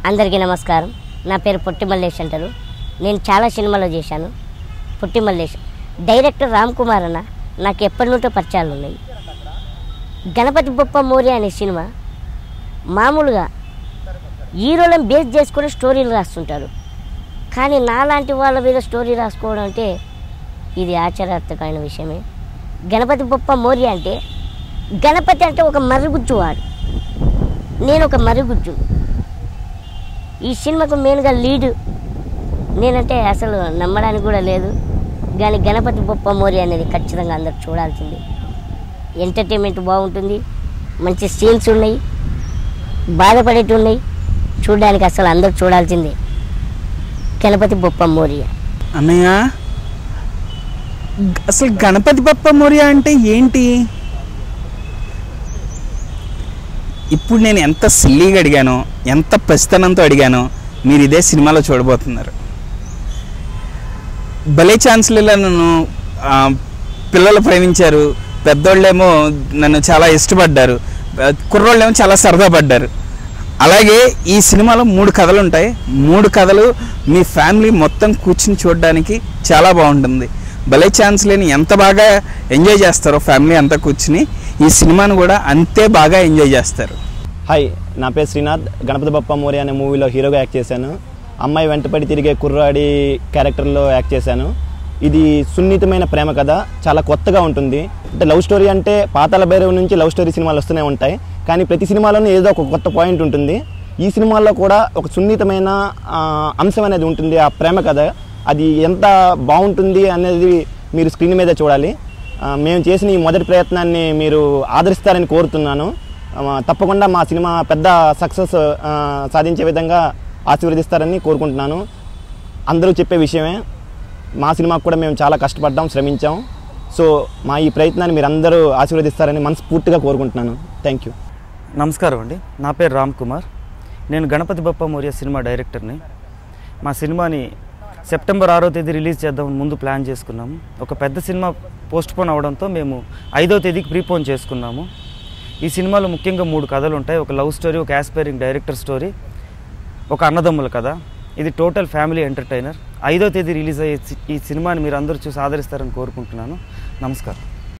అందరికీ నమస్కారం నా పేరు పొట్టి మల్లేష్ అంటారు నేను చాలా సినిమాలో చేశాను పొట్టి మల్లేష్ డైరెక్టర్ రామ్ కుమార్ అన్న నాకు ఎప్పటి నుంటో పరిచయాలు ఉన్నాయి గణపతి బొప్ప మోరి అనే సినిమా మామూలుగా హీరోలను బేస్ చేసుకొని స్టోరీలు రాస్తుంటారు కానీ నాలాంటి వాళ్ళ మీద స్టోరీ రాసుకోవడం అంటే ఇది ఆశ్చర్యార్థకమైన విషయమే గణపతి బొప్ప మోరి అంటే గణపతి అంటే ఒక మరుగుజ్జువాడు నేను ఒక మరుగుజ్జు ఈ సినిమాకు మెయిన్గా లీడ్ నేనంటే అసలు నమ్మడానికి కూడా లేదు కానీ గణపతి బొప్ప మోరి అనేది ఖచ్చితంగా అందరు చూడాల్సింది ఎంటర్టైన్మెంట్ బాగుంటుంది మంచి సీన్స్ ఉన్నాయి బాధపడేటి ఉన్నాయి చూడడానికి అసలు అందరూ చూడాల్సిందే గణపతి బొప్ప మోరియా అన్నయ్య అసలు గణపతి బప్ప మోరియా అంటే ఏంటి ఇప్పుడు నేను ఎంత సిల్లీగా అడిగానో ఎంత పసితనంతో అడిగానో మీరు ఇదే సినిమాలో చూడబోతున్నారు భలే ఛాన్స్లు నన్ను ఆ, పిల్లలు ప్రేమించారు పెద్దోళ్ళేమో నన్ను చాలా ఇష్టపడ్డారు ఆ, కుర్రోళ్ళేమో చాలా సరదా పడ్డారు అలాగే ఈ సినిమాలో మూడు కథలు ఉంటాయి మూడు కథలు మీ ఫ్యామిలీ మొత్తం కూర్చుని చూడడానికి చాలా బాగుంటుంది భలే ఛాన్స్ లేని ఎంత బాగా ఎంజాయ్ చేస్తారో ఫ్యామిలీ అంతా కూర్చుని ఈ సినిమాను కూడా అంతే బాగా ఎంజాయ్ చేస్తారు హాయ్ నా పేరు శ్రీనాథ్ గణపతి బప్ప మోరి అనే మూవీలో హీరోగా యాక్ట్ చేశాను అమ్మాయి వెంటపడి తిరిగే కుర్రాడి క్యారెక్టర్లో యాక్ట్ చేశాను ఇది సున్నితమైన ప్రేమ కథ చాలా కొత్తగా ఉంటుంది అంటే లవ్ స్టోరీ అంటే పాతాల భైరవి నుంచి లవ్ స్టోరీ సినిమాలు వస్తూనే ఉంటాయి కానీ ప్రతి సినిమాలోనూ ఏదో ఒక కొత్త పాయింట్ ఉంటుంది ఈ సినిమాల్లో కూడా ఒక సున్నితమైన ఆ, అంశం అనేది ఉంటుంది ఆ ప్రేమ కథ అది ఎంత బాగుంటుంది అనేది మీరు స్క్రీన్ మీద చూడాలి ఆ, మేము చేసిన ఈ మొదటి ప్రయత్నాన్ని మీరు ఆదరిస్తారని కోరుతున్నాను ఆ, తప్పకుండా మా సినిమా పెద్ద సక్సెస్ ఆ, సాధించే విధంగా ఆశీర్వదిస్తారని కోరుకుంటున్నాను అందరూ చెప్పే విషయమే మా సినిమాకు కూడా మేము చాలా కష్టపడ్డాం శ్రమించాం సో మా ఈ ప్రయత్నాన్ని మీరు అందరూ ఆశీర్వదిస్తారని మనస్ఫూర్తిగా కోరుకుంటున్నాను థ్యాంక్ యూ నమస్కారం అండి నా పేరు రామ్ కుమార్ నేను గణపతి బప్ప మౌర్య సినిమా డైరెక్టర్ని మా సినిమాని సెప్టెంబర్ ఆరో తేదీ రిలీజ్ చేద్దామని ముందు ప్లాన్ చేసుకున్నాము ఒక పెద్ద సినిమా పోస్ట్ పోన్ అవడంతో మేము ఐదో తేదీకి ప్రీపోన్ చేసుకున్నాము ఈ సినిమాలో ముఖ్యంగా మూడు కథలు ఉంటాయి ఒక లవ్ స్టోరీ ఒక యాస్పైరింగ్ డైరెక్టర్ స్టోరీ ఒక అన్నదమ్ముల కథ ఇది టోటల్ ఫ్యామిలీ ఎంటర్టైనర్ ఐదో తేదీ రిలీజ్ అయ్యే సి- ఈ సినిమాని మీరు అందరూ చూసి ఆదరిస్తారని కోరుకుంటున్నాను నమస్కారం